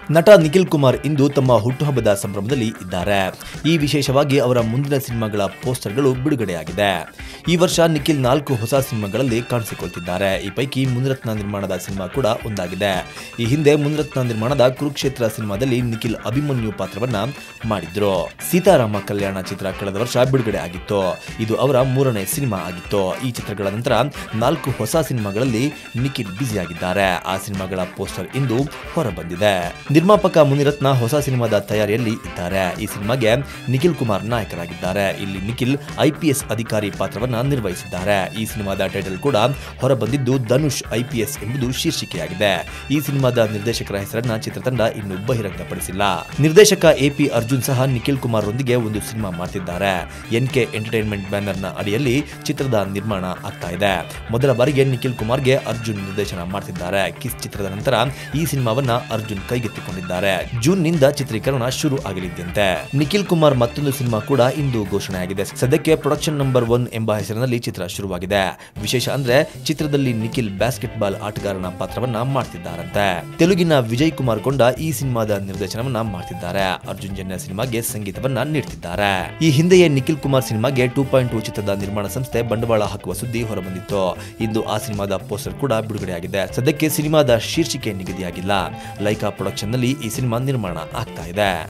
ನಟ ನಿಖಿಲ್ ಕುಮಾರ್ ಇಂದು ತಮ್ಮ ಹುಟ್ಟುಹಬ್ಬದ ಸಂಭ್ರಮದಲ್ಲಿ ಇದ್ದಾರೆ ಈ ವಿಶೇಷವಾಗಿ ಅವರ ಮುಂದಿನ ಸಿನಿಮಾಗಳ ಪೋಸ್ಟರ್ಗಳು ಬಿಡುಗಡೆಯಾಗಿದೆ ಈ ವರ್ಷ ನಿಖಿಲ್ ನಾಲ್ಕು ಹೊಸ ಸಿನಿಮಾಗಳಲ್ಲಿ ಕಾಣಿಸಿಕೊಳ್ತಿದ್ದಾರೆ ಈ ಪೈಕಿ ಮುನಿರತ್ನ ನಿರ್ಮಾಣದ ಸಿನಿಮಾ ಕೂಡ ಒಂದಾಗಿದೆ ಈ ಹಿಂದೆ ಮುನಿರತ್ನ ನಿರ್ಮಾಣದ ಕುರುಕ್ಷೇತ್ರ ಸಿನಿಮಾದಲ್ಲಿ ನಿಖಿಲ್ ಅಭಿಮನ್ಯು ಪಾತ್ರವನ್ನ ಮಾಡಿದ್ರು ಸೀತಾರಾಮ ಕಲ್ಯಾಣ ಚಿತ್ರ ಕಳೆದ ವರ್ಷ ಬಿಡುಗಡೆ ಆಗಿತ್ತು ಇದು ಅವರ ಮೂರನೇ ಸಿನಿಮಾ ಆಗಿತ್ತು ಈ ಚಿತ್ರಗಳ ನಂತರ ನಾಲ್ಕು ಹೊಸ ಸಿನಿಮಾಗಳಲ್ಲಿ ನಿಖಿಲ್ ಬ್ಯುಸಿಯಾಗಿದ್ದಾರೆ ಆ ಸಿನಿಮಾಗಳ ಪೋಸ್ಟರ್ ಇಂದು ಹೊರಬಂದಿದೆ ನಿರ್ಮಾಪಕ ಮುನಿರತ್ನ ಹೊಸ ಸಿನಿಮಾದ ತಯಾರಿಯಲ್ಲಿ ಇದ್ದಾರೆ ಈ ಸಿನಿಮಾಗೆ ನಿಖಿಲ್ ಕುಮಾರ್ ನಾಯಕರಾಗಿದ್ದಾರೆ ಇಲ್ಲಿ ನಿಖಿಲ್ ಐಪಿಎಸ್ ಅಧಿಕಾರಿ ಪಾತ್ರವನ್ನ ನಿರ್ವಹಿಸಿದ್ದಾರೆ ಈ ಸಿನಿಮಾದ ಟೈಟಲ್ ಕೂಡ ಹೊರಬಂದಿದ್ದು ಧನುಷ್ ಐಪಿಎಸ್ ಎಂಬುದು ಶೀರ್ಷಿಕೆಯಾಗಿದೆ ಈ ಸಿನಿಮಾದ ನಿರ್ದೇಶಕರ ಹೆಸರನ್ನ ಚಿತ್ರತಂಡ ಇನ್ನು ಬಹಿರಂಗಪಡಿಸಿಲ್ಲ ನಿರ್ದೇಶಕ ಎಪಿ ಅರ್ಜುನ್ ಸಹ ನಿಖಿಲ್ ಕುಮಾರ್ ರೊಂದಿಗೆ ಒಂದು ಸಿನಿಮಾ ಮಾಡ್ತಿದ್ದಾರೆ ಎನ್ ಕೆ ಎಂಟರ್ಟೈನ್ಮೆಂಟ್ ಬ್ಯಾನರ್ ನ ಅಡಿಯಲ್ಲಿ ಚಿತ್ರದ ನಿರ್ಮಾಣ ಆಗ್ತಾ ಇದೆ ಮೊದಲ ಬಾರಿಗೆ ನಿಖಿಲ್ ಕುಮಾರ್ಗೆ ಅರ್ಜುನ್ ನಿರ್ದೇಶನ ಮಾಡ್ತಿದ್ದಾರೆ ಕಿಸ್ ಚಿತ್ರದ ನಂತರ ಈ ಸಿನಿಮಾವನ್ನ ಅರ್ಜುನ್ ಕೈಗೆತ್ತಿಕೊಂಡಿದ್ದಾರೆ ಜೂನ್ ನಿಂದ ಚಿತ್ರೀಕರಣ ಶುರು ಆಗಲಿದ್ದಂತೆ ನಿಖಿಲ್ ಕುಮಾರ್ ಮತ್ತೊಂದು ಸಿನಿಮಾ ಕೂಡ ಇಂದು ಘೋಷಣೆಯಾಗಿದೆ ಸದ್ಯಕ್ಕೆ ಪ್ರೊಡಕ್ಷನ್ ನಂಬರ್ ಒನ್ ಎಂಬ ಹೆಸರಿನಲ್ಲಿ ಚಿತ್ರ ಶುರುವಾಗಿದೆ ವಿಶೇಷ ಅಂದ್ರೆ ಚಿತ್ರದಲ್ಲಿ ನಿಖಿಲ್ ಬ್ಯಾಸ್ಕೆಟ್ ಬಾಲ್ ಆಟಗಾರನ ಪಾತ್ರವನ್ನ ಮಾಡ್ತಿದ್ದಾರಂತೆ ತೆಲುಗಿನ ವಿಜಯ್ ಕುಮಾರ್ ಕೊಂಡ ಈ ಸಿನಿಮಾದ ನಿರ್ದೇಶನವನ್ನ ಮಾಡ್ತಿದ್ದಾರೆ ಅರ್ಜುನ್ ಜನ್ಯ ಸಿನಿಮಾಗೆ ಸಂಗೀತವನ್ನ ನೀಡ್ತಿದ್ದಾರೆ ಈ ಹಿಂದೆಯೇ ನಿಖಿಲ್ ಕುಮಾರ್ ಸಿನಿಮಾಗೆ ಟೂ ಪಾಯಿಂಟ್ ಟೂ ಚಿತ್ರದ ನಿರ್ಮಾಣ ಸಂಸ್ಥೆ ಬಂಡವಾಳ ಹಾಕುವ ಸುದ್ದಿ ಹೊರಬಂದಿತ್ತು ಇಂದು ಆ ಸಿನಿಮಾದ ಪೋಸ್ಟರ್ ಕೂಡ ಬಿಡುಗಡೆಯಾಗಿದೆ ಸದ್ಯಕ್ಕೆ ಸಿನಿಮಾದ ಶೀರ್ಷಿಕೆ ನಿಗದಿಯಾಗಿಲ್ಲ ಲೈಕಾ ಪ್ರೊಡಕ್ಷನ್ ನಲ್ಲಿ ಈ ಸಿನಿಮಾ ನಿರ್ಮಾಣ ಆಗ್ತಾ ಇದೆ